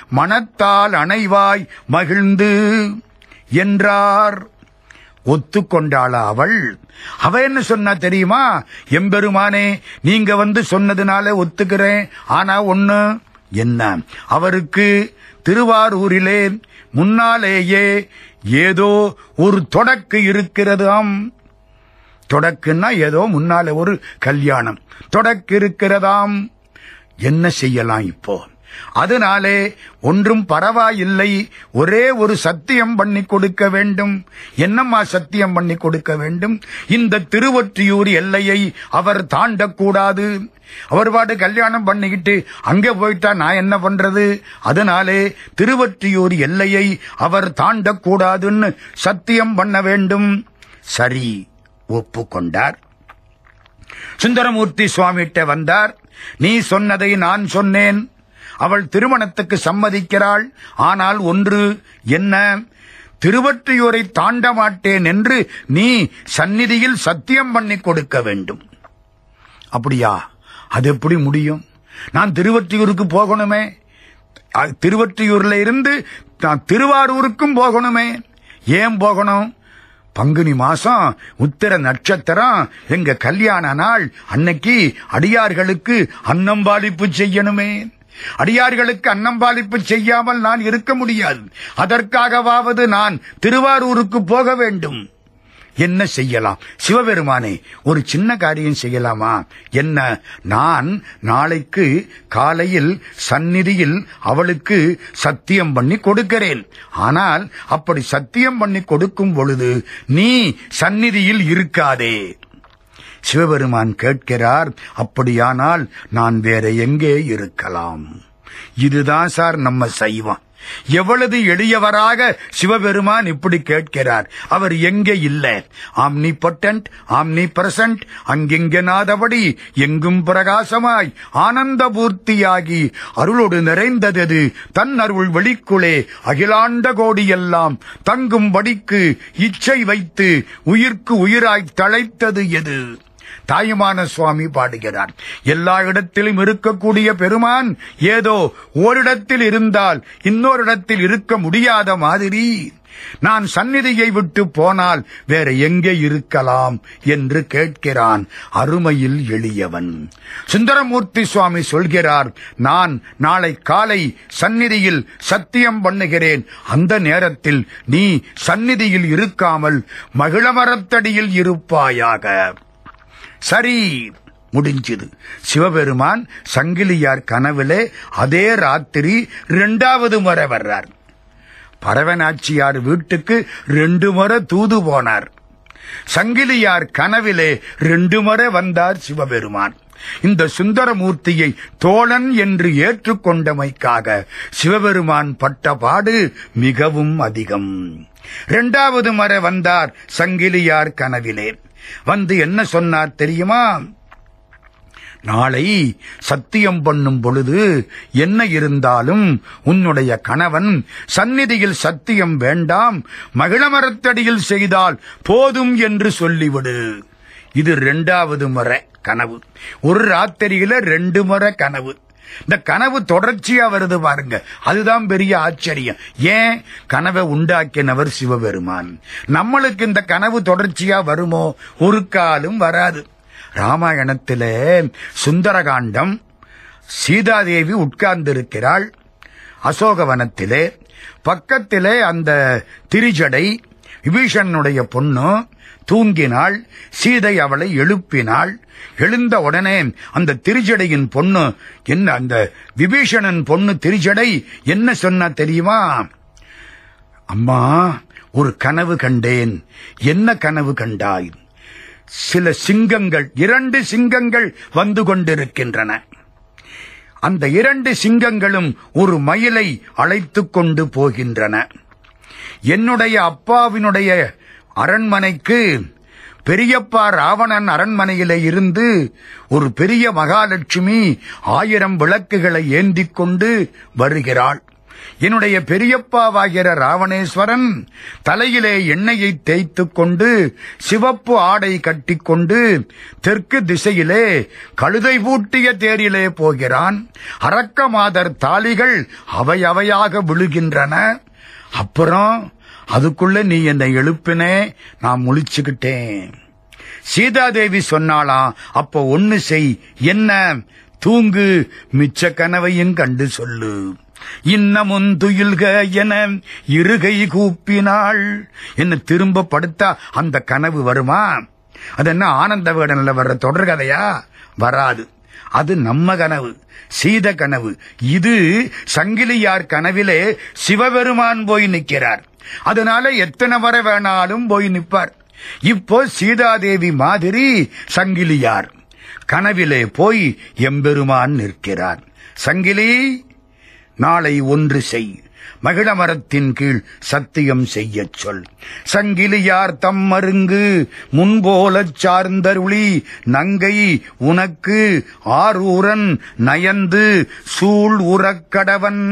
மனத்தால் அணைவாய் மகிழ்ந்து என்றார் ஒத்துக்கொண்டாளா அவள் அவ என்ன சொன்னா தெரியுமா எம்பெருமானே நீங்க வந்து சொன்னதுனால ஒத்துக்கிறேன் ஆனா ஒண்ணு என்ன அவருக்கு திருவாரூரிலே முன்னாலேயே ஏதோ ஒரு தொடக்கு இருக்கிறதாம் தொடக்குன்னா ஏதோ முன்னால ஒரு கல்யாணம் தொடக்கு இருக்கிறதாம் என்ன செய்யலாம் இப்போ அதனாலே ஒன்றும் பரவாயில்லை ஒரே ஒரு சத்தியம் பண்ணி கொடுக்க வேண்டும் என்னம்மா சத்தியம் பண்ணி கொடுக்க வேண்டும் இந்த திருவொற்றியூர் எல்லையை அவர் தாண்டக்கூடாது அவர் பாட்டு கல்யாணம் பண்ணிக்கிட்டு அங்கே போயிட்டா நான் என்ன பண்றது அதனாலே திருவொற்றியூர் எல்லையை அவர் தாண்டக்கூடாதுன்னு சத்தியம் பண்ண வேண்டும் சரி ஒப்புக்கொண்டார் சுந்தரமூர்த்தி சுவாமிகிட்ட வந்தார் நீ சொன்னதை நான் சொன்னேன் அவள் திருமணத்துக்கு சம்மதிக்கிறாள் ஆனால் ஒன்று என்ன திருவற்றியூரை தாண்ட மாட்டேன் என்று நீ சந்நிதியில் சத்தியம் பண்ணி கொடுக்க வேண்டும் அப்படியா அது எப்படி முடியும் நான் திருவற்றியூருக்கு போகணுமே அ- திருவற்றியூர்ல இருந்து நான் திருவாரூருக்கும் போகணுமே ஏன் போகணும் பங்குனி மாசம் உத்திர நட்சத்திரம் எங்க கல்யாண நாள் அன்னைக்கு அடியார்களுக்கு அன்னம்பாளிப்பு செய்யணுமே அடியார்களுக்கு அன்னம்பாளிப்பு செய்யாமல் நான் இருக்க முடியாது அதற்காகவாவது நான் திருவாரூருக்கு போக வேண்டும் என்ன செய்யலாம் சிவபெருமானே ஒரு சின்ன காரியம் செய்யலாமா என்ன நான் நாளைக்கு காலையில் சந்நிதியில் அவளுக்கு சத்தியம் பண்ணி கொடுக்கிறேன் ஆனால் அப்படி சத்தியம் பண்ணி கொடுக்கும் பொழுது நீ சந்நிதியில் இருக்காதே சிவபெருமான் கேட்கிறார் அப்படியானால் நான் வேற எங்கே இருக்கலாம் இதுதான் சார் நம்ம சைவம் எவ்வளவு எளியவராக சிவபெருமான் இப்படி கேட்கிறார் அவர் எங்கே இல்ல ஆம்னி பொட்டன்ட் ஆம்னி பிரசன்ட் அங்கெங்கெனாதபடி எங்கும் பிரகாசமாய் ஆனந்த பூர்த்தியாகி அருளோடு நிறைந்ததது தன் அருள் வெளிக்குளே அகிலாண்ட கோடியெல்லாம் தங்கும்படிக்கு இச்சை வைத்து உயிர்க்கு உயிராய் தழைத்தது எது தாயுமான சுவாமி பாடுகிறார் எல்லா இடத்திலும் இருக்கக்கூடிய பெருமான் ஏதோ ஓரிடத்தில் இருந்தால் இன்னொரு இடத்தில் இருக்க முடியாத மாதிரி நான் சந்நிதியை விட்டு போனால் வேற எங்கே இருக்கலாம் என்று கேட்கிறான் அருமையில் எளியவன் சுந்தரமூர்த்தி சுவாமி சொல்கிறார் நான் நாளை காலை சந்நிதியில் சத்தியம் பண்ணுகிறேன் அந்த நேரத்தில் நீ சந்நிதியில் இருக்காமல் மகிழமரத்தடியில் இருப்பாயாக சரி முடிஞ்சது சிவபெருமான் சங்கிலியார் கனவிலே அதே ராத்திரி இரண்டாவது முறை வர்றார் பரவனாச்சியார் வீட்டுக்கு ரெண்டு முறை தூது போனார் சங்கிலியார் கனவிலே ரெண்டு முறை வந்தார் சிவபெருமான் இந்த சுந்தரமூர்த்தியை தோழன் என்று ஏற்றுக்கொண்டமைக்காக சிவபெருமான் பட்ட பாடு மிகவும் அதிகம் இரண்டாவது முறை வந்தார் சங்கிலியார் கனவிலே வந்து என்ன சொன்னார் தெரியுமா நாளை சத்தியம் பண்ணும் பொழுது என்ன இருந்தாலும் உன்னுடைய கணவன் சந்நிதியில் சத்தியம் வேண்டாம் மகிழமரத்தடியில் செய்தால் போதும் என்று சொல்லிவிடு இது ரெண்டாவது முறை கனவு ஒரு ராத்திரியில ரெண்டு முறை கனவு இந்த கனவு தொடர்ச்சியா வருது பாருங்க அதுதான் பெரிய ஆச்சரியம் ஏன் கனவை உண்டாக்கினவர் சிவபெருமான் நம்மளுக்கு இந்த கனவு தொடர்ச்சியா வருமோ ஒரு காலும் வராது ராமாயணத்திலே சுந்தரகாண்டம் சீதாதேவி உட்கார்ந்திருக்கிறாள் அசோகவனத்திலே பக்கத்திலே அந்த திரிஜடை விபீஷணனுடைய பொண்ணு தூங்கினாள் சீதை அவளை எழுப்பினாள் எழுந்த உடனே அந்த திருஜடையின் பொண்ணு என்ன அந்த விபீஷணன் பொண்ணு திருஜடை என்ன சொன்னா தெரியுமா அம்மா ஒரு கனவு கண்டேன் என்ன கனவு கண்டாய் சில சிங்கங்கள் இரண்டு சிங்கங்கள் வந்து கொண்டிருக்கின்றன அந்த இரண்டு சிங்கங்களும் ஒரு மயிலை அழைத்துக் கொண்டு போகின்றன என்னுடைய அப்பாவினுடைய அரண்மனைக்கு பெரியப்பா ராவணன் அரண்மனையிலே இருந்து ஒரு பெரிய மகாலட்சுமி ஆயிரம் விளக்குகளை ஏந்திக் கொண்டு வருகிறாள் என்னுடைய பெரியப்பாவாகிற ராவணேஸ்வரன் தலையிலே எண்ணெயை தேய்த்துக் கொண்டு சிவப்பு ஆடை கட்டிக்கொண்டு தெற்கு திசையிலே கழுதை பூட்டிய தேரிலே போகிறான் அரக்கமாதர் தாலிகள் அவை அவையாக விழுகின்றன அப்புறம் அதுக்குள்ள நீ என்னை எழுப்பினே நான் முழிச்சுக்கிட்டேன் சீதாதேவி சொன்னாளாம் அப்போ ஒன்னு செய் என்ன தூங்கு மிச்ச கனவையும் கண்டு சொல்லு இன்னமும் துயில்க என இருகை கூப்பினாள் என்ன திரும்ப படுத்தா அந்த கனவு வருமா அது என்ன ஆனந்த விகடனில் வர்ற தொடர்கதையா வராது அது நம்ம கனவு சீத கனவு இது சங்கிலியார் கனவிலே சிவபெருமான் போய் நிற்கிறார் அதனால எத்தனை வரை வேணாலும் போய் நிற்பார் இப்போ சீதாதேவி மாதிரி சங்கிலியார் கனவிலே போய் எம்பெருமான் நிற்கிறார் சங்கிலி நாளை ஒன்று செய் மகிழ மரத்தின் கீழ் சத்தியம் செய்யச் சொல் சங்கிலியார் தம் மருங்கு முன்போலச் சார்ந்தருளி நங்கை உனக்கு ஆரூரன் நயந்து சூழ் உறக்கடவன்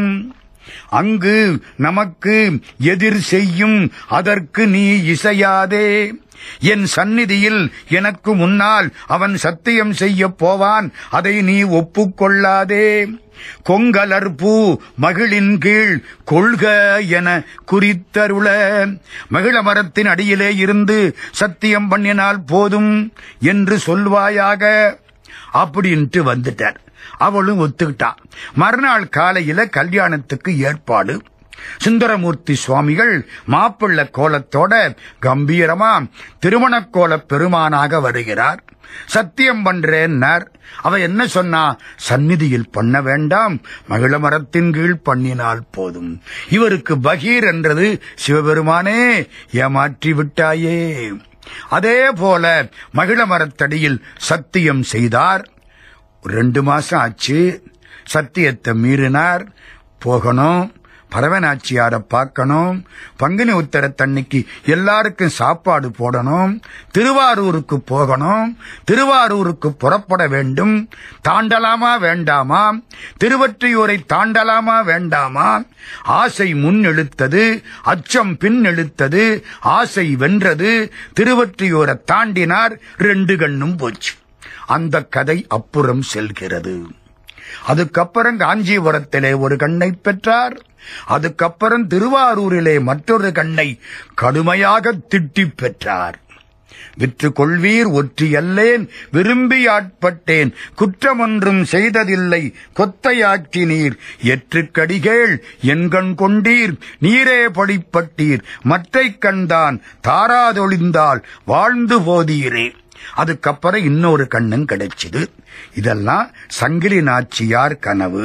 அங்கு நமக்கு எதிர் செய்யும் அதற்கு நீ இசையாதே என் சந்நிதியில் எனக்கு முன்னால் அவன் சத்தியம் செய்யப் போவான் அதை நீ ஒப்புக்கொள்ளாதே கொங்கலர்பூ மகிழின் கீழ் கொள்க என குறித்தருள மகிழ மரத்தின் அடியிலே இருந்து சத்தியம் பண்ணினால் போதும் என்று சொல்வாயாக அப்படின்ட்டு வந்துட்டார் அவளும் ஒத்துக்கிட்டா மறுநாள் காலையில கல்யாணத்துக்கு ஏற்பாடு சுந்தரமூர்த்தி சுவாமிகள் மாப்பிள்ள கோலத்தோட கம்பீரமா திருமணக் கோல பெருமானாக வருகிறார் சத்தியம் பண்றேன்னார் அவ என்ன சொன்னா சந்நிதியில் பண்ண வேண்டாம் மகிழ மரத்தின் கீழ் பண்ணினால் போதும் இவருக்கு பகீர் என்றது சிவபெருமானே ஏமாற்றி விட்டாயே அதே போல மகிழ மரத்தடியில் சத்தியம் செய்தார் ரெண்டு மாசம் ஆச்சு சத்தியத்தை மீறினார் போகணும் பரவனாச்சியார பார்க்கணும் பங்குனி உத்தரத்தன்னைக்கு எல்லாருக்கும் சாப்பாடு போடணும் திருவாரூருக்கு போகணும் திருவாரூருக்கு புறப்பட வேண்டும் தாண்டலாமா வேண்டாமா திருவற்றியூரை தாண்டலாமா வேண்டாமா ஆசை முன் இழுத்தது அச்சம் பின் இழுத்தது ஆசை வென்றது திருவற்றியூரை தாண்டினார் ரெண்டு கண்ணும் போச்சு அந்த கதை அப்புறம் செல்கிறது அதுக்கப்புறம் காஞ்சிபுரத்திலே ஒரு கண்ணை பெற்றார் அதுக்கப்புறம் திருவாரூரிலே மற்றொரு கண்ணை கடுமையாக திட்டி பெற்றார் விற்று கொள்வீர் ஒற்றியல்லேன் விரும்பி ஆட்பட்டேன் குற்றமொன்றும் செய்ததில்லை கொத்தையாக்கினீர் எற்றுக்கடிகேள் எண்கண் கொண்டீர் நீரே படிப்பட்டீர் மற்றை கண்தான் தாராதொழிந்தால் வாழ்ந்து போதீரே அதுக்கப்புறம் இன்னொரு கண்ணன் கிடைச்சது இதெல்லாம் சங்கிலி நாச்சியார் கனவு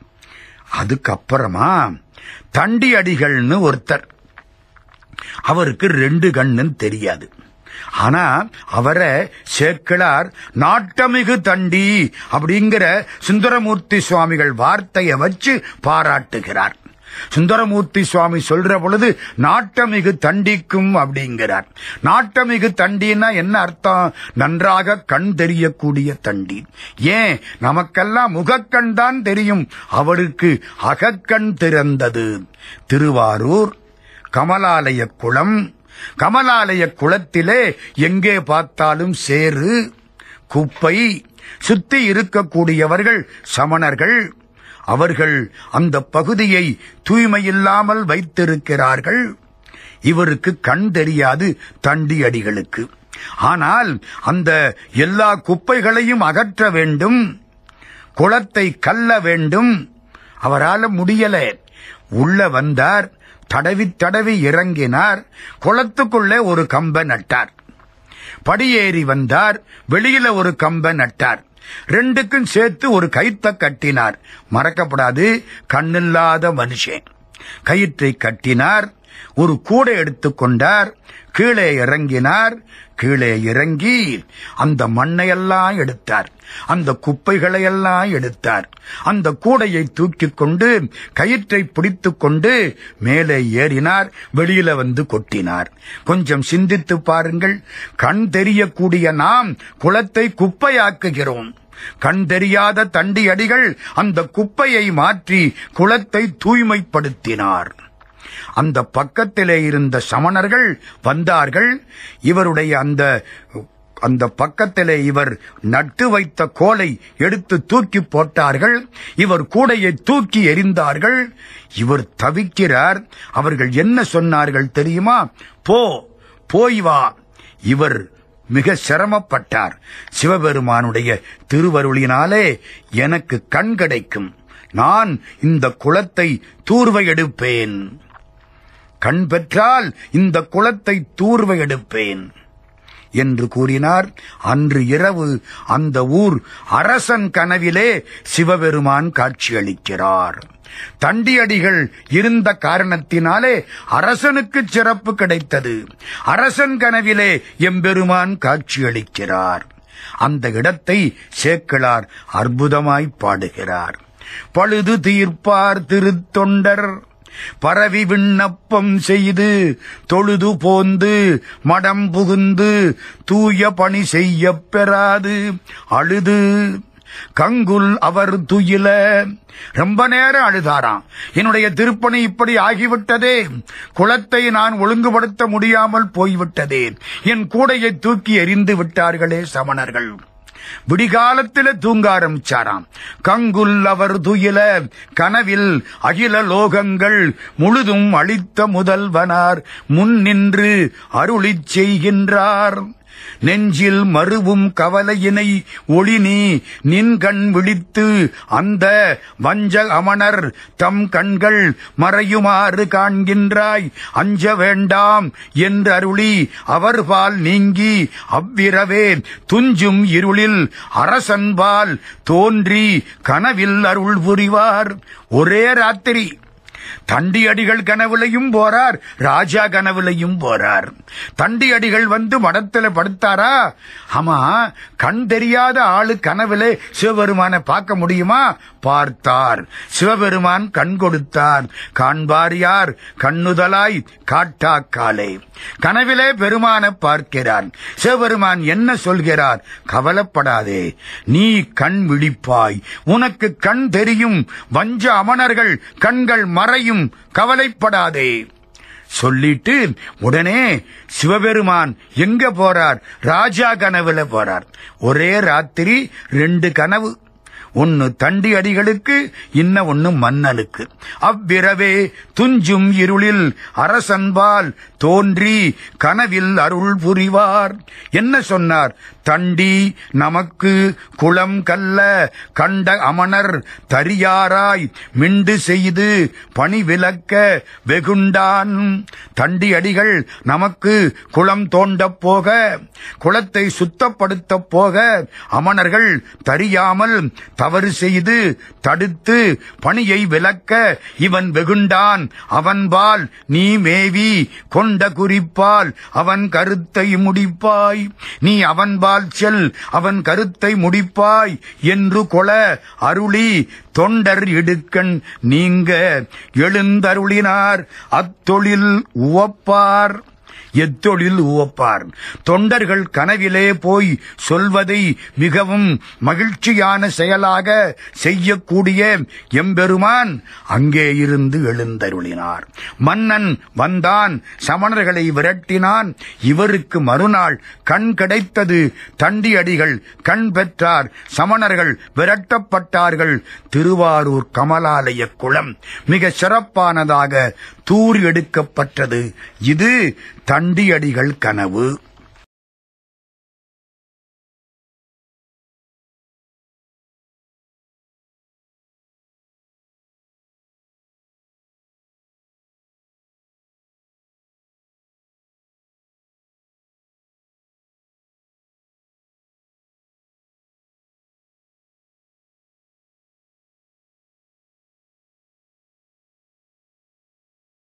அதுக்கப்புறமா தண்டி அடிகள்னு ஒருத்தர் அவருக்கு ரெண்டு கண்ணுன்னு தெரியாது ஆனா அவரை சேக்கிழார் நாட்டமிகு தண்டி அப்படிங்கிற சுந்தரமூர்த்தி சுவாமிகள் வார்த்தையை வச்சு பாராட்டுகிறார் சுந்தரமூர்த்தி சுவாமி சொல்ற பொழுது நாட்டமிகு தண்டிக்கும் அப்படிங்கிறார் நாட்டமிகு தண்டின்னா என்ன அர்த்தம் நன்றாக கண் தெரியக்கூடிய தண்டி ஏன் நமக்கெல்லாம் முகக்கண் தான் தெரியும் அவருக்கு அகக்கண் திறந்தது திருவாரூர் கமலாலய குளம் கமலாலய குளத்திலே எங்கே பார்த்தாலும் சேறு குப்பை சுத்தி இருக்கக்கூடியவர்கள் சமணர்கள் அவர்கள் அந்த பகுதியை தூய்மையில்லாமல் வைத்திருக்கிறார்கள் இவருக்கு கண் தெரியாது தண்டி அடிகளுக்கு ஆனால் அந்த எல்லா குப்பைகளையும் அகற்ற வேண்டும் குளத்தை கல்ல வேண்டும் அவரால முடியல உள்ள வந்தார் தடவி தடவி இறங்கினார் குளத்துக்குள்ளே ஒரு கம்ப நட்டார் படியேறி வந்தார் வெளியில ஒரு கம்ப நட்டார் ரெண்டுக்கும் சேர்த்து ஒரு கைத்த கட்டினார் மறக்கப்படாது கண்ணில்லாத மனுஷன் கயிற்றை கட்டினார் ஒரு கூடை எடுத்துக்கொண்டார் கீழே இறங்கினார் கீழே இறங்கி அந்த மண்ணையெல்லாம் எடுத்தார் அந்த குப்பைகளையெல்லாம் எடுத்தார் அந்த கூடையை தூக்கிக் கொண்டு கயிற்றை பிடித்துக் கொண்டு மேலே ஏறினார் வெளியில வந்து கொட்டினார் கொஞ்சம் சிந்தித்து பாருங்கள் கண் தெரியக்கூடிய நாம் குளத்தை குப்பையாக்குகிறோம் கண் தெரியாத தண்டி அடிகள் அந்த குப்பையை மாற்றி குளத்தை தூய்மைப்படுத்தினார் அந்த பக்கத்திலே இருந்த சமணர்கள் வந்தார்கள் இவருடைய அந்த அந்த பக்கத்திலே இவர் நட்டு வைத்த கோலை எடுத்து தூக்கி போட்டார்கள் இவர் கூடையை தூக்கி எறிந்தார்கள் இவர் தவிக்கிறார் அவர்கள் என்ன சொன்னார்கள் தெரியுமா போ போய் வா இவர் மிக சிரமப்பட்டார் சிவபெருமானுடைய திருவருளினாலே எனக்கு கண் கிடைக்கும் நான் இந்த குளத்தை தூர்வை எடுப்பேன் கண் பெற்றால் இந்த குளத்தை தூர்வை எடுப்பேன் என்று கூறினார் அன்று இரவு அந்த ஊர் அரசன் கனவிலே சிவபெருமான் காட்சியளிக்கிறார் தண்டியடிகள் இருந்த காரணத்தினாலே அரசனுக்கு சிறப்பு கிடைத்தது அரசன் கனவிலே எம்பெருமான் காட்சியளிக்கிறார் அந்த இடத்தை சேக்கிழார் அற்புதமாய் பாடுகிறார் பழுது தீர்ப்பார் திருத்தொண்டர் பரவி விண்ணப்பம் செய்து தொழுது போந்து மடம் புகுந்து தூய பணி செய்யப் பெறாது அழுது கங்குல் அவர் துயில ரொம்ப நேரம் அழுதாராம் என்னுடைய திருப்பணி இப்படி ஆகிவிட்டதே குளத்தை நான் ஒழுங்குபடுத்த முடியாமல் போய்விட்டதே என் கூடையை தூக்கி எறிந்து விட்டார்களே சமணர்கள் விடிகாலத்தில தூங்க ஆரம்பிச்சாராம் கங்குல் அவர் துயில கனவில் அகில லோகங்கள் முழுதும் அளித்த முதல்வனார் முன் நின்று அருளிச் செய்கின்றார் நெஞ்சில் மறுவும் கவலையினை ஒளினி நின் கண் விழித்து அந்த வஞ்ச அமணர் தம் கண்கள் மறையுமாறு காண்கின்றாய் அஞ்ச வேண்டாம் என்று அருளி அவர்பால் நீங்கி அவ்விரவே துஞ்சும் இருளில் அரசன்பால் தோன்றி கனவில் அருள் புரிவார் ஒரே ராத்திரி தண்டி அடிகள் கனவுலையும் போறார் ராஜா கனவுலையும் போறார் தண்டி அடிகள் வந்து மடத்துல படுத்தாரா ஆமா கண் தெரியாத ஆளு கனவுல சிவபெருமானை பார்க்க முடியுமா பார்த்தார் சிவபெருமான் கண் கொடுத்தார் காண்பார் யார் கண்ணுதலாய் காட்டாக்காலே கனவிலே பெருமான பார்க்கிறார் சிவபெருமான் என்ன சொல்கிறார் கவலைப்படாதே நீ கண் விழிப்பாய் உனக்கு கண் தெரியும் வஞ்ச அமணர்கள் கண்கள் மறையும் கவலைப்படாதே சொல்லிட்டு உடனே சிவபெருமான் எங்க போறார் ராஜா கனவுல போறார் ஒரே ராத்திரி ரெண்டு கனவு ஒன்னு தண்டி அடிகளுக்கு இன்ன ஒன்னு மன்னலுக்கு அவ்விரவே துஞ்சும் இருளில் அரசன்பால் தோன்றி கனவில் அருள் புரிவார் என்ன சொன்னார் தண்டி நமக்கு குளம் கல்ல கண்ட அமணர் தரியாராய் மிண்டு செய்து பணி விலக்க வெகுண்டான் தண்டி அடிகள் நமக்கு குளம் தோண்டப் போக குளத்தை சுத்தப்படுத்தப் போக அமணர்கள் தரியாமல் தவறு செய்து தடுத்து பணியை விலக்க இவன் வெகுண்டான் அவன்பால் நீ மேவி கொண்ட குறிப்பால் அவன் கருத்தை முடிப்பாய் நீ அவன்பால் செல் அவன் கருத்தை முடிப்பாய் என்று கொள அருளி தொண்டர் இடுக்கண் நீங்க எழுந்தருளினார் அத்தொழில் உவப்பார் எத்தொழில் உவப்பார் தொண்டர்கள் கனவிலே போய் சொல்வதை மிகவும் மகிழ்ச்சியான செயலாக செய்யக்கூடிய எம்பெருமான் அங்கே இருந்து எழுந்தருளினார் மன்னன் வந்தான் சமணர்களை விரட்டினான் இவருக்கு மறுநாள் கண் கிடைத்தது தண்டியடிகள் கண் பெற்றார் சமணர்கள் விரட்டப்பட்டார்கள் திருவாரூர் கமலாலய குளம் மிக சிறப்பானதாக தூர் எடுக்கப்பட்டது இது தண்டியடிகள் கனவு